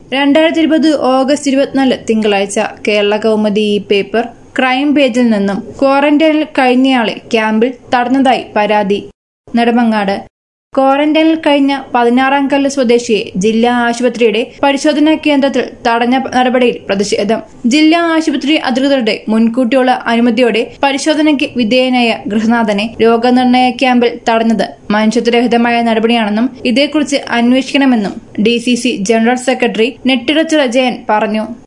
രണ്ടായിരത്തി ഇരുപത് ഓഗസ്റ്റ് ഇരുപത്തിനാല് തിങ്കളാഴ്ച കേരള കൗമുദി ഈ പേപ്പർ ക്രൈം പേജിൽ നിന്നും ക്വാറന്റൈനിൽ കഴിഞ്ഞയാളെ ക്യാമ്പിൽ തടഞ്ഞതായി പരാതി നെടുമങ്ങാട് ക്വാറന്റൈനിൽ കഴിഞ്ഞ പതിനാറാം കല്ല് സ്വദേശിയെ ജില്ലാ ആശുപത്രിയുടെ പരിശോധനാ കേന്ദ്രത്തിൽ തടഞ്ഞ നടപടിയിൽ പ്രതിഷേധം ജില്ലാ ആശുപത്രി അധികൃതരുടെ മുൻകൂട്ടിയുള്ള അനുമതിയോടെ പരിശോധനയ്ക്ക് വിധേയനായ ഗൃഹനാഥനെ രോഗനിർണയ ക്യാമ്പിൽ തടഞ്ഞത് മനുഷ്യത്വരഹിതമായ നടപടിയാണെന്നും ഇതേക്കുറിച്ച് അന്വേഷിക്കണമെന്നും ഡി ജനറൽ സെക്രട്ടറി നെട്ടിറച്ചിറ ജയൻ പറഞ്ഞു